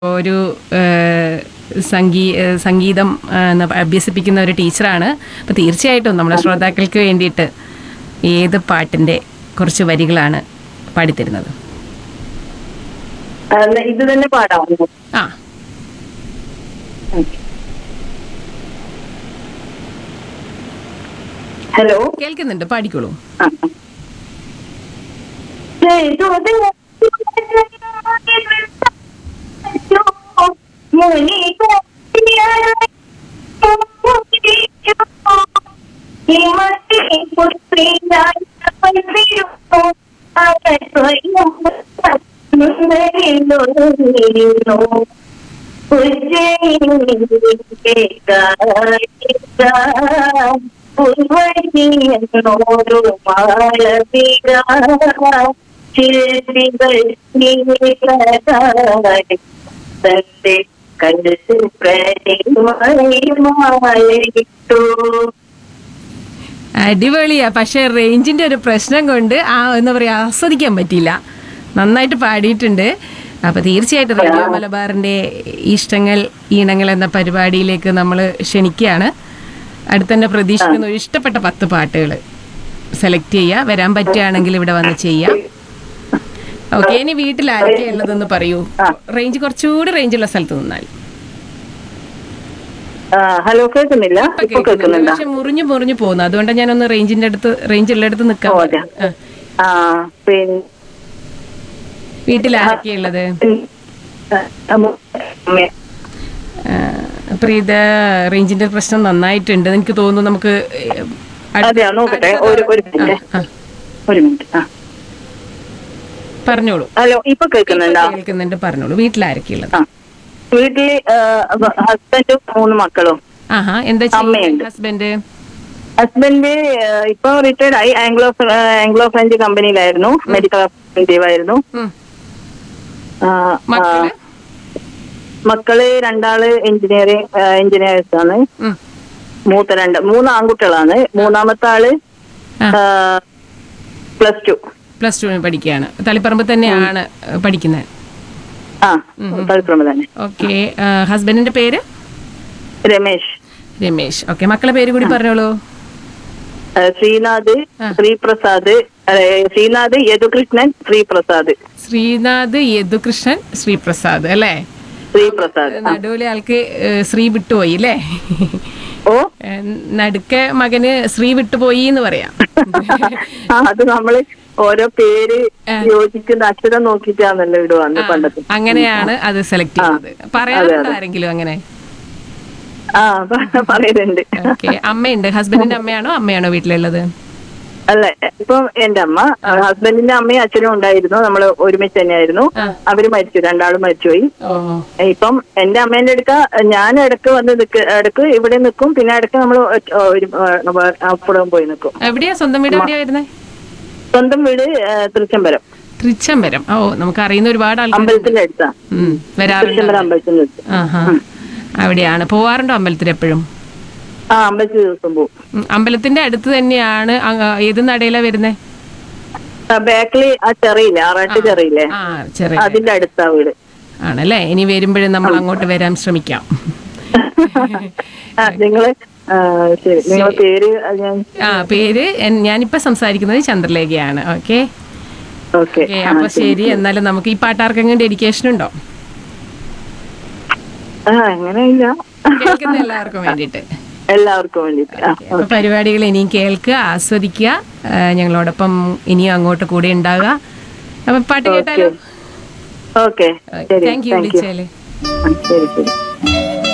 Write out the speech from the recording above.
ഒരു ഏഹ്, സംഗീ ഏഹ്, സംഗീതം ഏഹ്, എന്ന് അഭ്യസിപ്പിക്കുന്ന ഒരു ടീച്ചറാണ് അപ്പോൾ തീർച്ചയായിട്ടും നമ്മുടെ ശ്രോതാക്കൾക്ക് വേണ്ടിയിട്ട് ഏത് പാട്ടിൻ്റെ കുറച്ച് വരികളാണ് പാടിത്തരുന്നത് ആ, എന്നാ ഇത് തന്നെ പാടാമോ ആ ഹലോ കേൾക്കുന്നുണ്ട് പാടിക്കോളൂ ആ, ആ. പൂർവ്വനോരു മാളവിക ശില്പികൾ തന്റെ കണ്ടു പ്രതിമയിട്ടു അടിപൊളിയാ പക്ഷേ റേഞ്ചിന്റെ ഒരു പ്രശ്നം കൊണ്ട് ആ എന്താ പറയാ ആസ്വദിക്കാൻ പറ്റിയില്ല നന്നായിട്ട് പാടിയിട്ടുണ്ട് അപ്പൊ തീർച്ചയായിട്ടും റേഡിയോ മലബാറിന്റെ ഇഷ്ടങ്ങൾ ഈണങ്ങൾ എന്ന പരിപാടിയിലേക്ക് നമ്മൾ ക്ഷണിക്കുകയാണ് അടുത്തന്നെ പ്രതീക്ഷിക്കുന്ന ഒരു ഇഷ്ടപ്പെട്ട പത്ത് പാട്ടുകൾ സെലക്ട് ചെയ്യുക വരാൻ പറ്റുകയാണെങ്കിൽ ഇവിടെ വന്ന് ചെയ്യാം ഓക്കെ ഇനി വീട്ടിൽ ആരൊക്കെയാ ഉള്ളതെന്ന് പറയൂ റേഞ്ച് കുറച്ചുകൂടി റേഞ്ചുള്ള സ്ഥലത്ത് നിന്നാൽ ആ, ഹലോ കേൾക്കുന്നില്ല ഇപ്പൊ ഇപ്പൊ കേൾക്കുന്നുണ്ട്. കേൾക്കുന്നുണ്ടോ പക്ഷെ മുറിഞ്ഞു മുറിഞ്ഞു പോകുന്നു അതുകൊണ്ടാണ് ഞാനൊന്ന് റേഞ്ചിന്റെ അടുത്ത് റേഞ്ച് ഉള്ളിടത്ത് നിൽക്കാം ഓ, അതെ. ആ പിന്നെ വീട്ടിൽ ആരൊക്കെയാ ഉള്ളത് അമ്മ. പ്രീത റേഞ്ചിന്റെ പ്രശ്നം നന്നായിട്ടുണ്ട് എനിക്ക് തോന്നുന്നു നമുക്ക് ഏഹ്, അടുത്ത- അതെയോ നോക്കട്ടെ ഒരു ഒരു മിനിറ്റ് ആ, ഒരു മിനിറ്റ് ആ പറഞ്ഞോളൂ ഹലോ ഇപ്പൊ കേൾക്കുന്നുണ്ടോ കേൾക്കുന്നുണ്ട് പറഞ്ഞോളൂ വീട്ടിൽ ആരൊക്കെയുള്ളത് ആ വീട്ടില് ഹസ്ബൻഡും മൂന്ന് മക്കളും ആഹാ എന്താ അമ്മയുണ്ട്. ഹസ്ബൻഡ് ഹസ്ബൻഡ് ഇപ്പൊ റിട്ടയർഡ് ആയി ആംഗ്ലോ ആംഗ്ലോ ഫ്രഞ്ച് കമ്പനിയിലായിരുന്നു മെഡിക്കൽ റെപ്രസെന്റേറ്റീവ് ആയിരുന്നു ആ, ആ, മക്കള് മക്കള് രണ്ടാള് എഞ്ചിനീയറിംഗ് എഞ്ചിനീയേഴ്സ് ആണ് മൂത്ത രണ്ട് മൂന്ന് ആൺകുട്ടികളാണ് മൂന്നാമത്തെ ആള് പ്ലസ് ടു പ്ലസ് ടു പഠിക്കുകയാണ് തളിപ്പറമ്പ് തന്നെയാണ് പഠിക്കുന്നത് ആ തളിപ്പുറമ്പ് തന്നെ ഓക്കെ ഹസ്ബൻഡിന്റെ പേര് രമേശ് രമേശ് ഓക്കെ മക്കളെ പേര് കൂടി പറഞ്ഞോളൂ ആ, ശ്രീനാഥ് ആ. ശ്രീപ്രസാദ് അതെ, ശ്രീനാഥ് യദുകൃഷ്ണൻ ശ്രീപ്രസാദ് ശ്രീനാഥ് യദുകൃഷ്ണൻ ശ്രീപ്രസാദ് അല്ലേ ശ്രീപ്രസാദ് ആ. നടുവിലെ ആൾക്ക് ഏഹ്, ശ്രീ വിട്ടുപോയി അല്ലേ ഓ ഏഹ്, നടുക്കെ മകന് ശ്രീ വിട്ടുപോയി എന്ന് പറയാം ആ അത് നമ്മള് ഓരോ പേര് യോജിക്കുന്ന അക്ഷരം നോക്കിയിട്ടാണല്ലോ ഇവിടെ വന്ന് പണ്ടത്തെ അങ്ങനെയാണ് അത് സെലക്ട് ചെയ്തത് പറയാറുണ്ടോ ആരെങ്കിലും അങ്ങനെ ആ പ- പറയുന്നുണ്ട് ഓക്കെ അമ്മയുണ്ട് ഹസ്ബൻഡിന്റെ അമ്മയാണോ അമ്മയാണോ വീട്ടിലുള്ളത് അല്ല ഇപ്പം എന്റെ അമ്മ ഹസ്ബൻഡിന്റെ അമ്മയും അച്ഛനും ഉണ്ടായിരുന്നു നമ്മൾ ഒരുമിച്ച് തന്നെയായിരുന്നു അവര് മരിച്ചു രണ്ടാളും മരിച്ചുപോയി ഓ ഇപ്പം എന്റെ അമ്മേന്റെ അടുക്ക ഞാൻ ഇടക്ക് വന്ന് നിക്ക് ഇടക്ക് ഇവിടെ നിൽക്കും പിന്നെ ഇടക്ക് നമ്മൾ ഒരു അപ്പുറം പോയി നിൽക്കും എവിടെയാ സ്വന്തം വീട് എവിടെയാ വരുന്നത് സ്വന്തം വീട് ആ, തൃച്ചംബരം തൃച്ചംബരം ഓ നമുക്ക് അറിയുന്ന ഒരുപാട് ആൾക്കാർ അമ്പലത്തിന്റെ അടുത്താ ഉം, വരാറുണ്ട് തൃച്ചംബരം അമ്പലത്തിന്റെ അടുത്ത് ആഹാ അവിടെയാണ് പോവാറുണ്ടോ അമ്പലത്തിൽ എപ്പോഴും ആ അമ്പലത്തിൽ ദിവസം പോകും ഉം, അമ്പലത്തിന്റെ അടുത്ത് തന്നെയാണ് അങ്ങ് ഏത് നടയിലാ വരുന്നേ ബാക്കില് ആ ചെറിയില്ലേ ആറാട്ട് ചെറിയില്ലേ ആ ചെറിയ അതിന്റെ അടുത്താ വീട് ആണല്ലേ ഇനി വരുമ്പോഴും നമ്മൾ അങ്ങോട്ട് വരാൻ ശ്രമിക്കാം ആ, നിങ്ങള് ആ, ശരി നിങ്ങളെ പേര് അത് ഞാൻ ആ പേര് എൻ- ഞാനിപ്പോ സംസാരിക്കുന്നത് ചന്ദ്രലേഖയാണ് ഓക്കെ ഓക്കെ ഓക്കെ അപ്പൊ ശരി എന്നാലും നമുക്ക് ഈ പാട്ടാർക്കെങ്കിലും ഡെഡിക്കേഷൻ ഉണ്ടോ ആ അങ്ങനെ ഇല്ല കേൾക്കുന്ന എല്ലാവർക്കും വേണ്ടിയിട്ട് എല്ലാവർക്കും വേണ്ടിട്ട് ആ അപ്പൊ പരിപാടികൾ ഇനിയും കേൾക്കുക ആസ്വദിക്കുക ആ, ഞങ്ങളോടൊപ്പം ഇനിയും അങ്ങോട്ട് കൂടെ ഉണ്ടാവുക അപ്പൊ പാട്ട് കേട്ടാലോ ഓക്കെ ശരി താങ്ക് യു താങ്ക് യു വിളിച്ചാല് ആ, ശരി ശരി